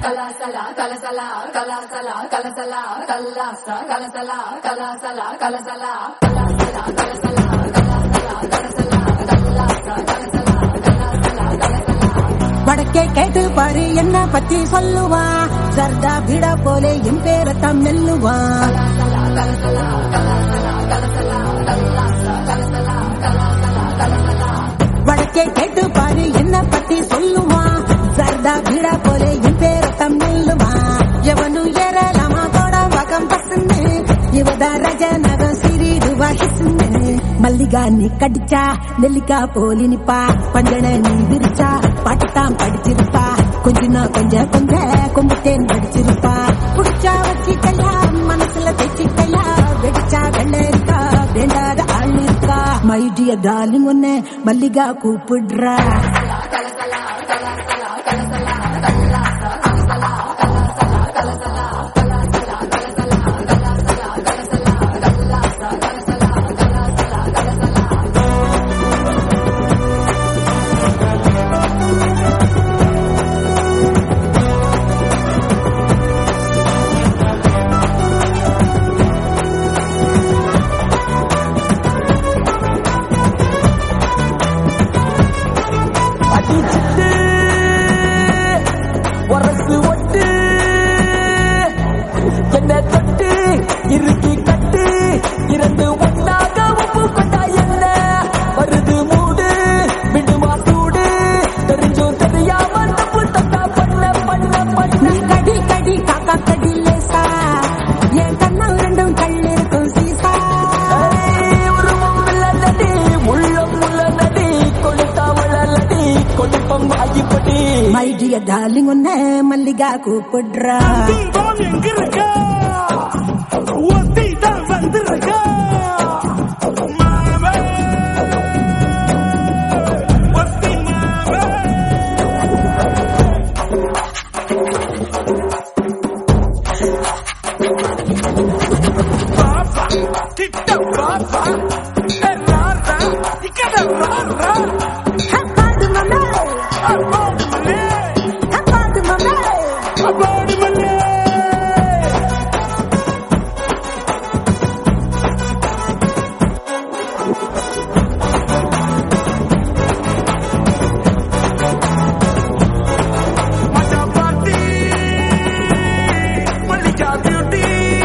கலாசலா கலசலா கலாசலா கலசலா கல்லாசா கலசலா கலாசலா கலசலா கலாசலா கலசலா கலாசலா கலசலா கல்லாசா கலசலா கலாசலா கலசலா வடக்கே கேட்டு பாரு என்ன பத்தி சொல்லுவா சர்தா பிடா போலே என் பேரத்தான் மெல்லுவா கலாசலா கலசலா கலாசலா கலசலா கல்லாசா கலசலா கலாசலா கலசலா வடக்கே கேட்டு பாரு என்ன பத்தி சொல்லுவா சர்தா பிடா போலே என் பேரத்தான் மெல்லுவா எவனு ஏறலாமா தோட வகம் பசுன்னு இவதா ரஜ நகம் சிறிடுவா ஹிசுன்னு மல்லிகா நீ கடிச்சா நெல்லிக்கா போலி நிப்பா பஞ்சன நீ விரிச்சா பாட்டுத்தான் படிச்சிருப்பா கொஞ்சனா கொஞ்ச கொஞ்ச கொம்புத்தேன் படிச்சிருப்பா புடிச்சா வச்சிக்கையா மனசுல தைச்சிக்கையா வெடிச்சா வெள்ளரிக்கா வேண்டாத ஆள் இருக்கா மை டியர் டார்லிங் ஒன்னு மல்லிகா கூப்பிடுறா கலசலா கலாசலா கலசலா கல்லாசா கலசலா கலாசலா கலசலா கலாசலா கலசலா கலாசலா கலசலா கல்லாசா கலசலா கலாசலா கலசலா அடிச்சிட்டு உரசு ஒட்டு என்ன தொட்டு இறுக்கி கட்டு இரண்டு ஒன்னாக உப்பு கொண்டா என்ன வருது மூடு விடுமா சூடு தெரிஞ்சும் தெரியாம தப்பு தப்பா பண்ண பண்ண பண்ண நீ கடி கடி காக்கா கடி லேசா என் கண்ணம் ரெண்டும் கல்லிருக்கும் சீசா ஏய், உருவம் உள்ளதடி, உள்ளம் உள்ளதடி, கொளுத்தா வளரடி, கொழுப்பம் வாயிப்படி. மை டியர் டார்லிங் ஒன்னு மல்லிகா கூப்பிடுறா தீபம் எங்க இருக்க ஒத்தி தான் வந்திருக்க மாவே ஒத்தி மாவே பாப்பா கிட்ட பாப்பா ராரா இக்கட ராரா ஹப்பாடு மம்மே அப்பாடு மல்லே ஹப்பாடு மம்மே அப்பாடு மல்லே மஜா பார்ட்டி மல்லிகா பியூட்டி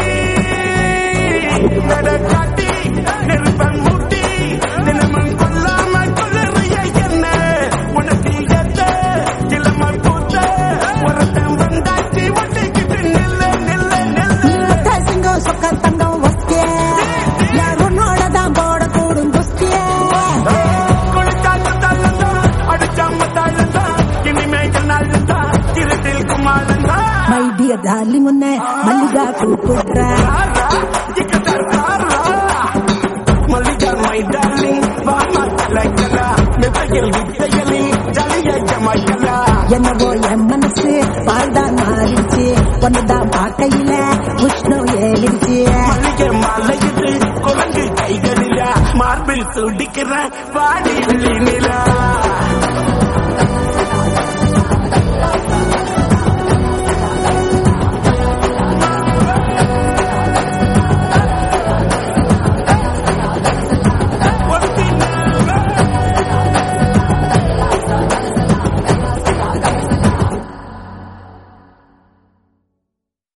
நடக்காட்டி நெருப்பன் மூட்டி தினமும் கொல்லாம கொள்ளறிய என்ன உனக்கு எத்த இளம பூத்த ஒருத்தன் வந்தாச்சு ஒட்டிக்கிட்டு நில்ல நில்ல நில்ல நீட்ட சிங்கம் சொக்க தங்கம் வஸ்திய யாரும் நோடதான் போட கூடும் குஸ்திய குளிச்சாங்க தாழ்ந்தா அடிச்சாம தாழ்ந்தா இனிமேல் நாழ்ந்தா இருட்டில் குமாரந்தா மை டியர் டார்லிங் ஒன்னு மல்லிகா கூப்பிடுறா ராரா இக்கட ராரா மல்லிகா மை டார்லிங் வாமா கலக்கலா மெத்தையில் வித்தைகளில் ஜலிய ஜமாய்க்கலா என்னவோ என் மனசு பால்தான் மாறிடுச்சு ஒன்னுதான் பார்க்கையில உஷ்ணம் ஏறிடுச்சு மல்லிகை மலையுது குரங்கு கைகளில மார்பில் துடிக்கிற வாடி நிலா